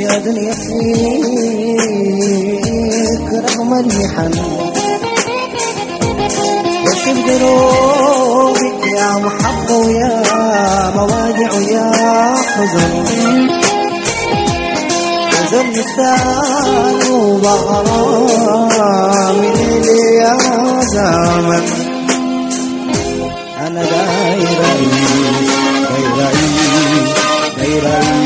يا دنيا فيك رغم المحن وشف دروبك يا محبة ويا مواجع ويا حزن حزن مثال وغرام ليلي يا زمن أنا داير أعيش داير أعيش داير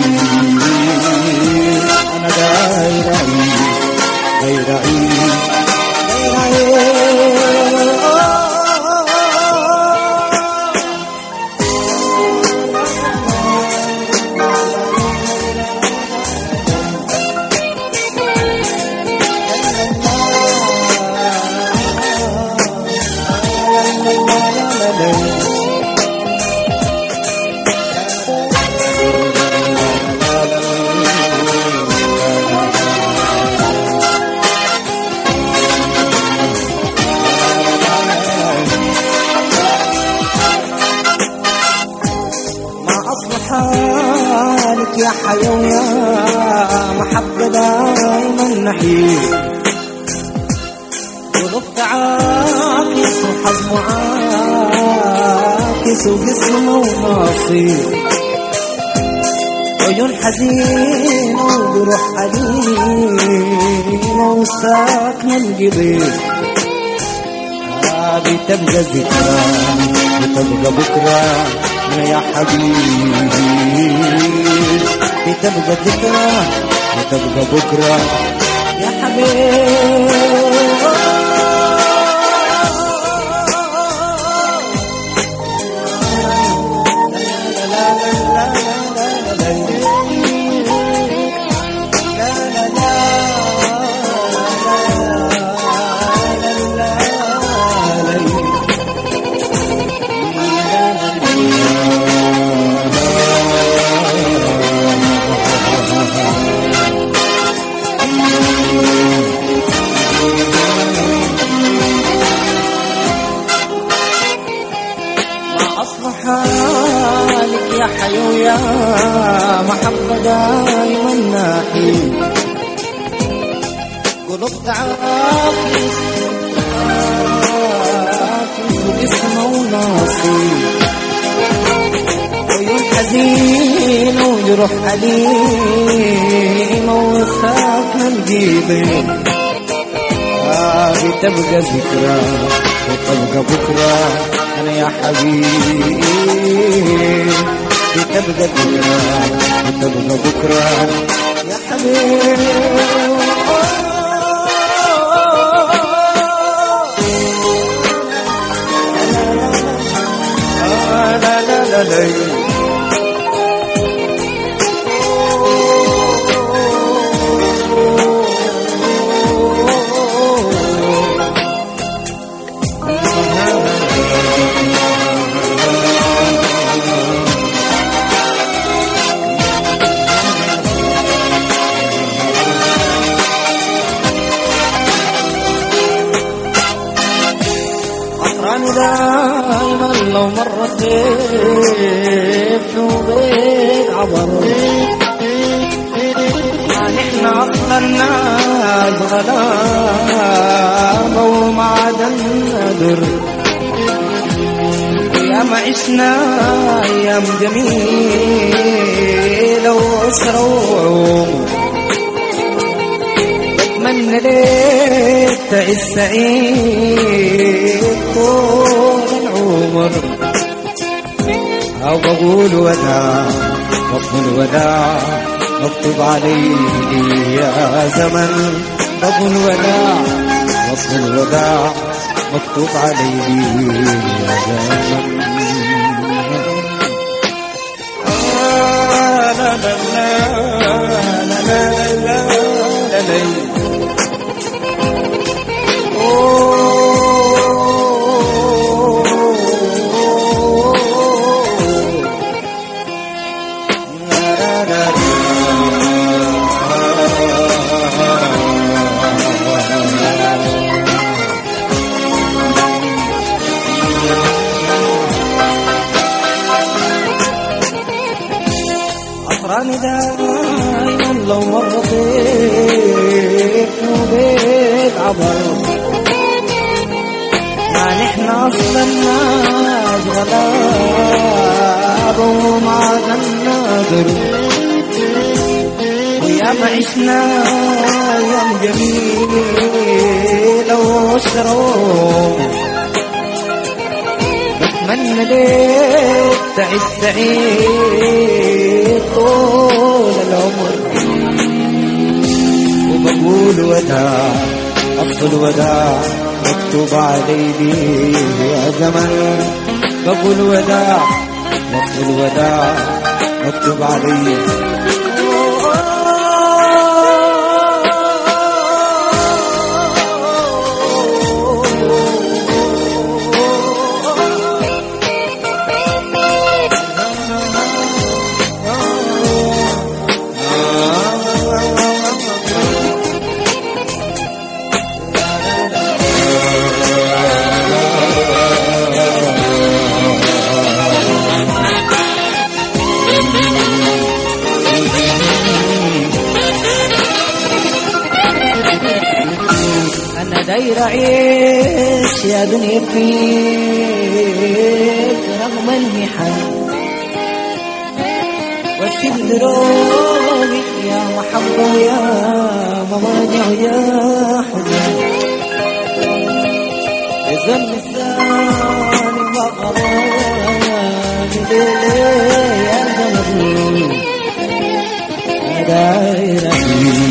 أعيش أنا داير أعيش داير أعيش داير أعيش ما أصل حالك يا حيو يا محبة دايما نحيل وغبت عاكس وحظ معاكس وقسم ونصيب عيون حزينة وبروح أليمة وساكنة القضيب هذه تبقى ذكرى وتبقى بكرة يا حبيبي بتبقى ذكرى وتبقى بكرة يا حبيبي ما أصل حالك يا حيو يا محبة دايما ناحي قلوب تعاكس تعاكس واسمه وناصي عيون حزينة وجروح أليمة وساكنة الجيبين هذه تبقى ذكرى وتبقى بكرة أنا يا حبيبي تبقى ذكرى وتبقى بكرة يا حبيبي لا لا لا لا أقراني دائما لو مرت شو بيت عبر ما نحن أصلا الناس غلابة وما عدا الندر يا ما عشنا أيام جميلة وأسرة وعمر بتمنى ليك تعيش سعيد طول العمر أو بقول وداع بقول وداع مكتوب علي يا زمن بقول وداع بقول وداع مكتوب علي يا زمن آه لا لا لا لا لا لا لا لا خبر ما نحن اصلا ناس غلاب وما نقدر ويا ما عشنا يوم جميل وشروا بتمنى ليك تعيش سعيد طول العمر وبقول وداع أفضل وداع مكتوب علي بيه يا زمن بقول وداع أفضل وداع مكتوب علي أنا داير أعيش يا دنيا فيك رغم المحن واسيب دروبي يا محبة يا مواجع يا حزن إذا اللسان ما قراني ليه يا زمن أنا داير أعيش